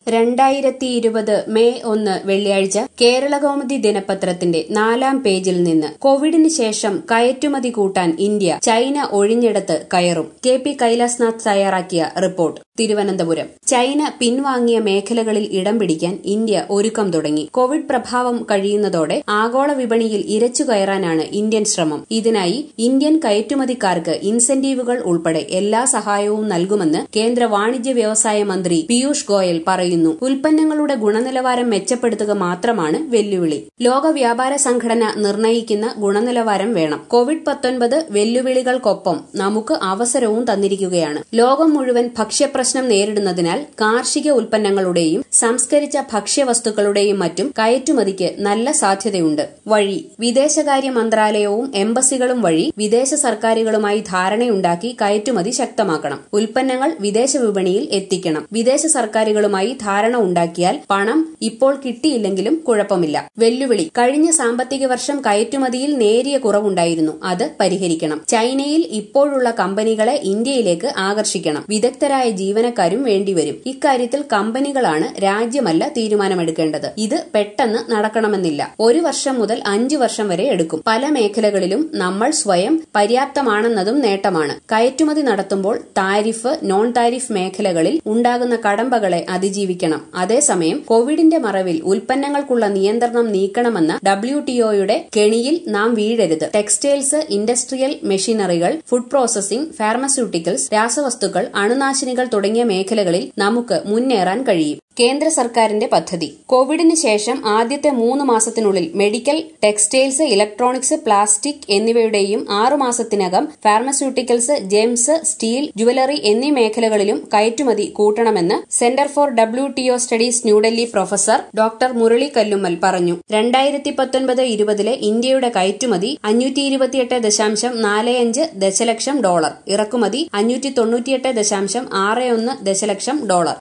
രണ്ടായിരത്തി ഇരുപത് മെയ് ഒന്ന് വെള്ളിയാഴ്ച കേരളകൗമുദി ദിനപത്രത്തിന്റെ നാലാം പേജിൽ നിന്ന് കോവിഡിന് ശേഷം കയറ്റുമതി കൂട്ടാൻ ഇന്ത്യ ചൈന ഒഴിഞ്ഞിടത്ത് കയറും കെ പി കൈലാസ്നാഥ് തയ്യാറാക്കിയ റിപ്പോർട്ട് തിരുവനന്തപുരം ചൈന പിൻവാങ്ങിയ മേഖലകളിൽ ഇടം പിടിക്കാൻ ഇന്ത്യ ഒരുക്കം തുടങ്ങി കോവിഡ് പ്രഭാവം കഴിയുന്നതോടെ ആഗോള വിപണിയിൽ ഇരച്ചു കയറാനാണ് ഇന്ത്യൻ ശ്രമം ഇതിനായി ഇന്ത്യൻ കയറ്റുമതിക്കാർക്ക് ഇൻസെന്റീവുകൾ ഉൾപ്പെടെ എല്ലാ സഹായവും നൽകുമെന്ന് കേന്ദ്ര വാണിജ്യ വ്യവസായ മന്ത്രി പീയൂഷ് ഗോയൽ പറയുന്നു ഉൽപ്പന്നങ്ങളുടെ ഗുണനിലവാരം മെച്ചപ്പെടുത്തുക മാത്രമാണ് വെല്ലുവിളി ലോക വ്യാപാര സംഘടന നിർണയിക്കുന്ന ഗുണനിലവാരം വേണം കോവിഡ് പത്തൊൻപത് വെല്ലുവിളികൾക്കൊപ്പം നമുക്ക് അവസരവും തന്നിരിക്കുകയാണ് ലോകം മുഴുവൻ ഭക്ഷ്യപ്രശ്നം നേരിടുന്നതിനാൽ കാർഷിക ഉൽപ്പന്നങ്ങളുടെയും സംസ്കരിച്ച ഭക്ഷ്യവസ്തുക്കളുടെയും മറ്റും കയറ്റുമതിക്ക് നല്ല സാധ്യതയുണ്ട് വഴി വിദേശകാര്യ മന്ത്രാലയവും എംബസികളും വഴി വിദേശ സർക്കാരുകളുമായി ധാരണയുണ്ടാക്കി കയറ്റുമതി ശക്തമാക്കണം ഉൽപ്പന്നങ്ങൾ വിദേശ വിപണിയിൽ എത്തിക്കണം വിദേശ സർക്കാരുകളുമായി ധാരണ ഉണ്ടാക്കിയാൽ പണം ഇപ്പോൾ കിട്ടിയില്ലെങ്കിലും കുഴപ്പമില്ല വെല്ലുവിളി കഴിഞ്ഞ സാമ്പത്തിക വർഷം കയറ്റുമതിയിൽ നേരിയ കുറവുണ്ടായിരുന്നു അത് പരിഹരിക്കണം ചൈനയിൽ ഇപ്പോഴുള്ള കമ്പനികളെ ഇന്ത്യയിലേക്ക് ആകർഷിക്കണം വിദഗ്ധരായ ജീവനക്കാരും വേണ്ടിവരും ഇക്കാര്യത്തിൽ കമ്പനികളാണ് രാജ്യമല്ല തീരുമാനമെടുക്കേണ്ടത് ഇത് പെട്ടെന്ന് നടക്കണമെന്നില്ല ഒരു വർഷം മുതൽ അഞ്ചു വർഷം വരെ എടുക്കും പല മേഖലകളിലും നമ്മൾ സ്വയം പര്യാപ്തമാണെന്നതും നേട്ടമാണ് കയറ്റുമതി നടത്തുമ്പോൾ താരിഫ് നോൺ താരിഫ് മേഖലകളിൽ ഉണ്ടാകുന്ന കടമ്പകളെ അതിജീവിക്കണം അതേസമയം കോവിഡിന്റെ മറവിൽ ഉൽപ്പന്നങ്ങൾക്കുള്ള നിയന്ത്രണം നീക്കണമെന്ന ഡബ്ല്യു ടിഒയുടെ കെണിയിൽ നാം വീഴരുത് ടെക്സ്റ്റൈൽസ് ഇൻഡസ്ട്രിയൽ മെഷീനറികൾ ഫുഡ് പ്രോസസിംഗ് ഫാർമസ്യൂട്ടിക്കൽസ് രാസവസ്തുക്കൾ അണുനാശിനികൾ തുടങ്ങിയ മേഖലകളിൽ നമുക്ക് മുന്നേറാൻ കഴിയും കേന്ദ്ര സർക്കാരിന്റെ പദ്ധതി കോവിഡിന് ശേഷം ആദ്യത്തെ മൂന്ന് മാസത്തിനുള്ളിൽ മെഡിക്കൽ ടെക്സ്റ്റൈൽസ് ഇലക്ട്രോണിക്സ് പ്ലാസ്റ്റിക് എന്നിവയുടെയും ആറുമാസത്തിനകം ഫാർമസ്യൂട്ടിക്കൽസ് ജെംസ് സ്റ്റീൽ ജുവലറി എന്നീ മേഖലകളിലും കയറ്റുമതി കൂട്ടണമെന്ന് centre for W T O studies New Delhi professor doctor Murali Kallummal പറഞ്ഞു രണ്ടായിരത്തി പത്തൊൻപത് ഇരുപതിലെ ഇന്ത്യയുടെ കയറ്റുമതി അഞ്ഞൂറ്റി ഇരുപത്തിയെട്ട് ദശാംശം നാല് അഞ്ച് ദശലക്ഷം ഡോളർ ഇറക്കുമതി അഞ്ഞൂറ്റി തൊണ്ണൂറ്റിയെട്ട് ദശാംശം ആറ് ഒന്ന് ദശലക്ഷം ഡോളർ